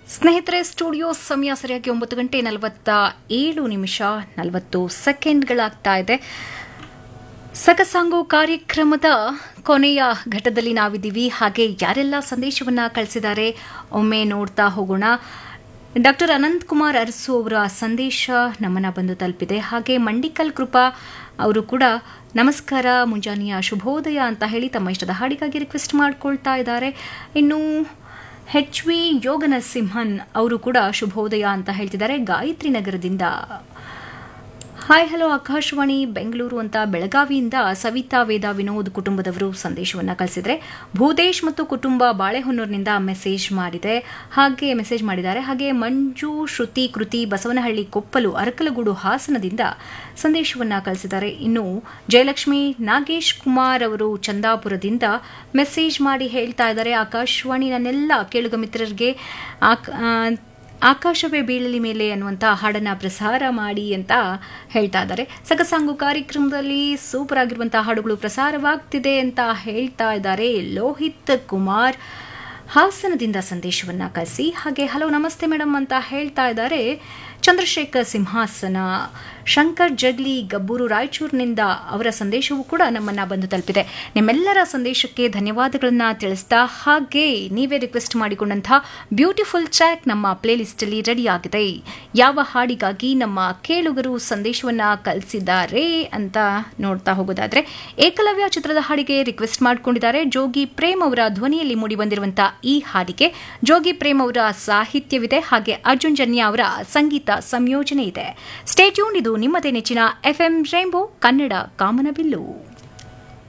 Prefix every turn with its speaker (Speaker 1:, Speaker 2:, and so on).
Speaker 1: ಸ್ನೇಹಿತರೆ ಸ್ಟುಡಿಯೋ ಸಮಯ ಸರಿಯಾಗಿ ಒಂಬತ್ತು ಗಂಟೆ ನಲವತ್ತ ಏಳು ನಿಮಿಷ ನಲವತ್ತು ಸೆಕೆಂಡ್ಗಳಾಗ್ತಾ ಇದೆ ಸಕಸಾಂಗು ಕಾರ್ಯಕ್ರಮದ ಕೊನೆಯ ಘಟ್ಟದಲ್ಲಿ ನಾವಿದ್ದೀವಿ ಹಾಗೆ ಯಾರೆಲ್ಲ ಸಂದೇಶವನ್ನ ಕಳಿಸಿದ್ದಾರೆ ಒಮ್ಮೆ ನೋಡ್ತಾ ಹೋಗೋಣ ಡಾಕ್ಟರ್ ಅನಂತ್ ಕುಮಾರ್ ಅರಸು ಅವರ ಸಂದೇಶ ನಮ್ಮನ್ನ ಬಂದು ತಲುಪಿದೆ ಹಾಗೆ ಮಂಡಿಕಲ್ ಕೃಪಾ ಅವರು ಕೂಡ ನಮಸ್ಕಾರ ಮುಂಜಾನೆಯ ಶುಭೋದಯ ಅಂತ ಹೇಳಿ ತಮ್ಮ ಇಷ್ಟದ ಹಾಡಿಗಾಗಿ ರಿಕ್ವೆಸ್ಟ್ ಮಾಡ್ಕೊಳ್ತಾ ಇದ್ದಾರೆ ಇನ್ನು ಹೆಚ್ ವಿ ಯೋಗ ನರಸಿಂಹನ್ ಅವರು ಕೂಡ ಶುಭೋದಯ ಅಂತ ಹೇಳ್ತಿದ್ದಾರೆ ಗಾಯತ್ರಿ ನಗರದಿಂದ ಹಾಯ್ ಹಲೋ ಆಕಾಶವಾಣಿ ಬೆಂಗಳೂರು ಅಂತ ಬೆಳಗಾವಿಯಿಂದ ಸವಿತಾ ವೇದ ವಿನೋದ್ ಕುಟುಂಬದವರು ಸಂದೇಶವನ್ನ ಕಳಿಸಿದ್ರೆ ಭೂದೇಶ್ ಮತ್ತು ಕುಟುಂಬ ಬಾಳೆಹೊನ್ನೂರಿನಿಂದ ಮೆಸೇಜ್ ಮಾಡಿದೆ ಹಾಗೆ ಮೆಸೇಜ್ ಮಾಡಿದ್ದಾರೆ ಹಾಗೆ ಮಂಜು ಶ್ರುತಿ ಕೃತಿ ಬಸವನಹಳ್ಳಿ ಕೊಪ್ಪಲು ಅರಕಲಗೂಡು ಹಾಸನದಿಂದ ಸಂದೇಶವನ್ನ ಕಳಿಸಿದ್ದಾರೆ ಇನ್ನು ಜಯಲಕ್ಷ್ಮಿ ನಾಗೇಶ್ ಕುಮಾರ್ ಅವರು ಚಂದಾಪುರದಿಂದ ಮೆಸೇಜ್ ಮಾಡಿ ಹೇಳ್ತಾ ಇದ್ದಾರೆ ಆಕಾಶವಾಣಿ ನನ್ನೆಲ್ಲ ಕೇಳುಗ ಮಿತ್ರರಿಗೆ ಆಕ್- ಆ, ಆಕಾಶವೇ ಬೀಳಲಿ ಮೇಲೆ ಅನ್ನುವಂಥ ಹಾಡನ್ನ ಪ್ರಸಾರ ಮಾಡಿ ಅಂತ ಹೇಳ್ತಾ ಇದ್ದಾರೆ ಸಕಸಾಂಗು ಕಾರ್ಯಕ್ರಮದಲ್ಲಿ ಸೂಪರ್ ಆಗಿರುವಂತಹ ಹಾಡುಗಳು ಪ್ರಸಾರವಾಗ್ತಿದೆ ಅಂತ ಹೇಳ್ತಾ ಇದ್ದಾರೆ ಲೋಹಿತ್ ಕುಮಾರ್ ಹಾಸನದಿಂದ ಸಂದೇಶವನ್ನ ಕಳಿಸಿ ಹಾಗೆ ಹಲೋ ನಮಸ್ತೆ ಮೇಡಮ್ ಅಂತ ಹೇಳ್ತಾ ಇದ್ದಾರೆ ಚಂದ್ರಶೇಖರ್ ಸಿಂಹಾಸನ ಶಂಕರ್ ಜಗ್ಲಿ ಗಬ್ಬೂರು ರಾಯಚೂರಿನಿಂದ ಅವರ ಸಂದೇಶವೂ ಕೂಡ ನಮ್ಮನ್ನ ಬಂದು ತಲುಪಿದೆ ನಿಮ್ಮೆಲ್ಲರ ಸಂದೇಶಕ್ಕೆ ಧನ್ಯವಾದಗಳನ್ನ ತಿಳಿಸ್ತಾ ಹಾಗೆ ನೀವೇ ರಿಕ್ವೆಸ್ಟ್ ಮಾಡಿಕೊಂಡಂತಹ ಬ್ಯೂಟಿಫುಲ್ ಟ್ರ್ಯಾಕ್ ನಮ್ಮ ಪ್ಲೇಲಿಸ್ಟ್ ಅಲ್ಲಿ ರೆಡಿ ಆಗಿದೆ ಯಾವ ಹಾಡಿಗಾಗಿ ನಮ್ಮ ಕೇಳುಗರು ಸಂದೇಶವನ್ನ ಕಳಿಸಿದ್ದಾರೆ ಅಂತ ನೋಡ್ತಾ ಹೋಗೋದಾದ್ರೆ ಏಕಲವ್ಯ ಚಿತ್ರದ ಹಾಡಿಗೆ ರಿಕ್ವೆಸ್ಟ್ ಮಾಡಿಕೊಂಡಿದ್ದಾರೆ ಜೋಗಿ ಪ್ರೇಮ್ ಅವರ ಧ್ವನಿಯಲ್ಲಿ ಮೂಡಿ ಬಂದಿರುವಂತಹ ಈ ಹಾಡಿಗೆ ಜೋಗಿ ಪ್ರೇಮ್ ಅವರ ಸಾಹಿತ್ಯವಿದೆ ಹಾಗೆ ಅರ್ಜುನ್ ಜನ್ಯ ಅವರ ಸಂಗೀತ ಸಂಯೋಜನೆ ಇದೆ ಸ್ಟೇಟ್ಯೂನ್ ಇದು ನಿಮ್ಮದೇ ನೆಚ್ಚಿನ ಎಫ್ಎಂ ರೈಂಬೋ ಕನ್ನಡ ಕಾಮನಬಿಲ್ಲು